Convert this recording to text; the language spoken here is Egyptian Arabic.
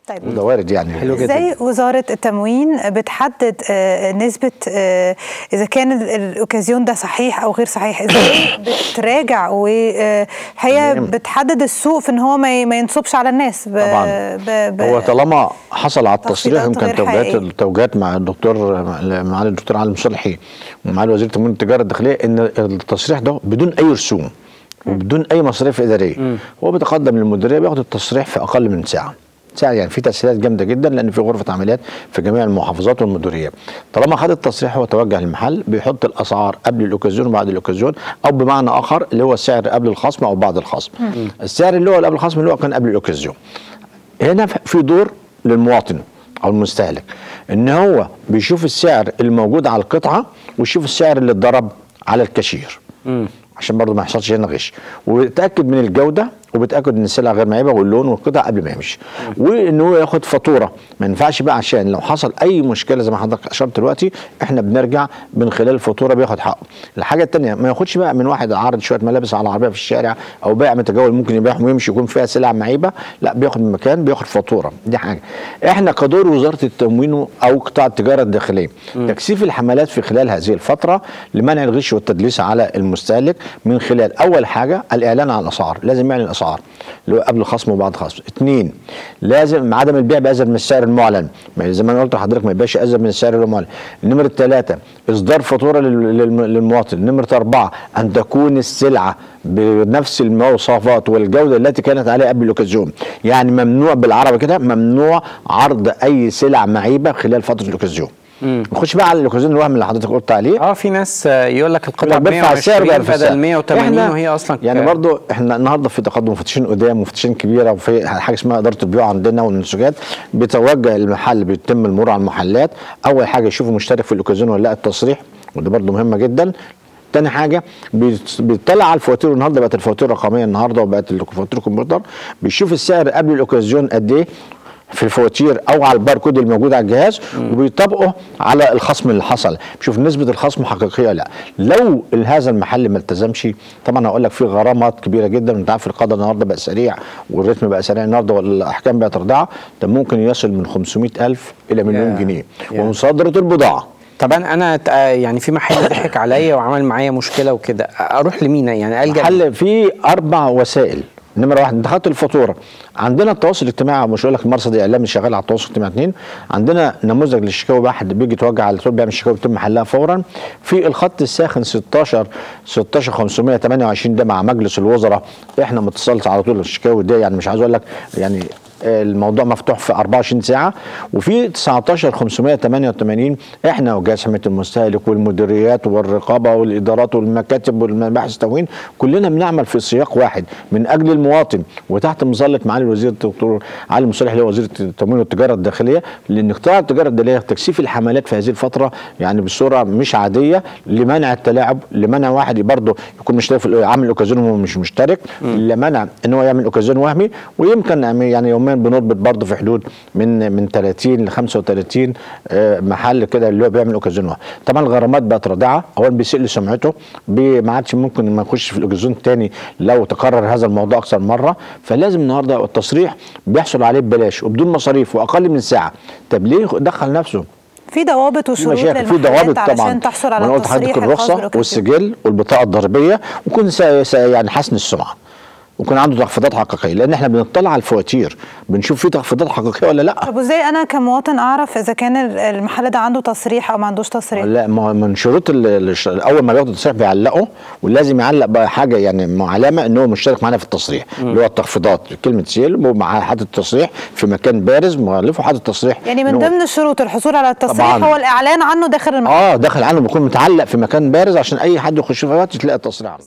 طيب وده وارد يعني حلو جدا. ازاي وزاره التموين بتحدد آه، نسبه آه، اذا كان ال- الاوكازيون ده صحيح او غير صحيح ازاي بتراجع وهي تمام. بتحدد السوق في ان هو ما ي- ما ينصبش على الناس ب طبعا ب ب هو طالما حصل على التصريح تخفيضات يمكن غير توجيهات حقيقية. التوجيهات مع الدكتور معالي الدكتور علي مصلحي ومعالي وزير التموين والتجاره الداخليه ان التصريح ده بدون اي رسوم وبدون اي مصاريف اداريه هو بيتقدم للمديريه بياخد التصريح في اقل من ساعه ساعة يعني في تسهيلات جامده جدا لان في غرفه عمليات في جميع المحافظات والمديريات طالما خد التصريح هو توجه للمحل بيحط الاسعار قبل الاوكازيون وبعد الاوكازيون او بمعنى اخر اللي هو السعر قبل الخصم او بعد الخصم السعر اللي هو قبل الخصم اللي هو كان قبل الاوكازيون هنا في دور للمواطن او المستهلك ان هو بيشوف السعر الموجود على القطعه ويشوف السعر اللي اتضرب على الكاشير عشان برضه ما يحصلش هنا غش ويتاكد من الجوده وبيتاكد ان السلعه غير معيبه واللون والقطع قبل ما يمشي وان هو ياخد فاتوره ما ينفعش بقى عشان لو حصل اي مشكله زي ما حضرتك اشرت دلوقتي احنا بنرجع من خلال الفاتوره بياخد حقه الحاجه الثانيه ما ياخدش بقى من واحد عارض شويه ملابس على العربيه في الشارع او بائع متجول ممكن يبيعهم ويمشي يكون فيها سلع معيبه لا بياخد من مكان بياخد فاتوره دي حاجه احنا كدور وزاره التموين او قطاع التجاره الداخليه تكثيف الحملات في خلال هذه الفتره لمنع الغش والتدليس على المستهلك من خلال اول حاجه الاعلان عن الاسعار لازم يعلن الاسعار اللي هو قبل الخصم وبعد الخصم اثنين لازم عدم البيع بازيد من السعر المعلن ما زي ما انا قلت لحضرتك ما يبقاش ازيد من السعر المعلن النمره ثلاثه اصدار فاتوره لل- للم- للمواطن نمره اربعه ان تكون السلعه بنفس المواصفات والجوده التي كانت عليها قبل الاوكازيون يعني ممنوع بالعربي كده ممنوع عرض اي سلع معيبه خلال فتره الاوكازيون نخش بقى على الاوكازيون الوهم اللي حضرتك قلت عليه اه في ناس آه، يقول لك القطعه ب بيرفع السعر 120 بيرفع السعر. بدل 180 إحنا وهي اصلا يعني ك- برضو احنا النهارده في تقدم مفتشين قدام مفتشين كبيره وفي حاجه اسمها اداره البيوع عندنا والمنسوجات بيتوجه المحل بيتم المرور على المحلات اول حاجه يشوفوا مشترك في الاوكازيون ولا لا التصريح وده برضو مهمه جدا تاني حاجه بيت- بيطلع على الفواتير النهارده بقت الفواتير رقميه النهارده وبقت الفواتير كمبيوتر بيشوف السعر قبل الاوكازيون قد ايه في الفواتير او على الباركود الموجود على الجهاز وبيطبقه على الخصم اللي حصل بيشوف نسبه الخصم حقيقيه ولا لا لو هذا المحل ما التزمش طبعا هقول لك في غرامات كبيره جدا انت عارف القضاء النهارده بقى سريع والريتم بقى سريع النهارده والاحكام بقت رادعه ده ممكن يصل من 500 الف الى مليون يا- جنيه يا. ومصادره البضاعه طبعا انا ت- آه، يعني في محل ضحك عليا وعمل معايا مشكله وكده اروح لمين يعني الجا محل فيه اربع وسائل نمرة واحد انت خدت الفاتورة عندنا التواصل الاجتماعي مش هقول لك المرصد الاعلامي شغال على التواصل الاجتماعي اثنين عندنا نموذج للشكاوي واحد بيجي يتوجه على طول بيعمل شكاوي بيتم حلها فورا في الخط الساخن 16 16 528 ده مع مجلس الوزراء احنا متصلت على طول الشكاوي دي يعني مش عايز اقول لك يعني الموضوع مفتوح في 24 ساعه وفي 19 588 احنا وجهاز حمايه المستهلك والمديريات والرقابه والادارات والمكاتب والمباحث التموين كلنا بنعمل في سياق واحد من اجل المواطن وتحت مظله معالي الوزير الدكتور علي مصالح اللي هو وزير التموين والتجاره الداخليه لان قطاع التجاره الداخليه تكثيف الحملات في هذه الفتره يعني بصوره مش عاديه لمنع التلاعب لمنع واحد برضه يكون مشترك في عامل اوكازيون وهو مش مشترك لمنع ان هو يعمل اوكازيون وهمي ويمكن يعني يوميا بنربط برضه في حدود من من 30 ل 35 آه، محل كده اللي هو بيعمل اوكازيون وهمي طبعا الغرامات بقت رادعه اولا بيسيء لسمعته بي- ما عادش ممكن ما يخش في الاوكازيون تاني لو تكرر هذا الموضوع اكثر مره فلازم النهارده التصريح بيحصل عليه ببلاش وبدون مصاريف واقل من ساعه طب ليه دخل نفسه في ضوابط في وشروط مشاكل في للمحلات ضوابط طبعا علشان تحصل على وأنا قلت لحضرتك التصريح الخاص الرخصه بالأوكازيون. والسجل والبطاقه الضريبيه ويكون س- س- يعني حسن السمعه ويكون عنده تخفيضات حقيقيه لان احنا بنطلع على الفواتير بنشوف في تخفيضات حقيقيه ولا لا طب وازاي انا كمواطن اعرف اذا كان ال- المحل ده عنده تصريح او ما عندوش تصريح لا ما هو من شروط ال- الش- اول ما بياخد التصريح بيعلقه ولازم يعلق بقى حاجه يعني مع علامه ان هو مشترك معانا في التصريح اللي هو التخفيضات كلمه سيل ومعاه حاطط التصريح في مكان بارز مؤلفه حاطط التصريح يعني إن من هو- ضمن الشروط الحصول على التصريح طبعاً. هو الاعلان عنه داخل المحل اه داخل عنه بيكون متعلق في مكان بارز عشان اي حد يخش في الوقت تلاقي التصريح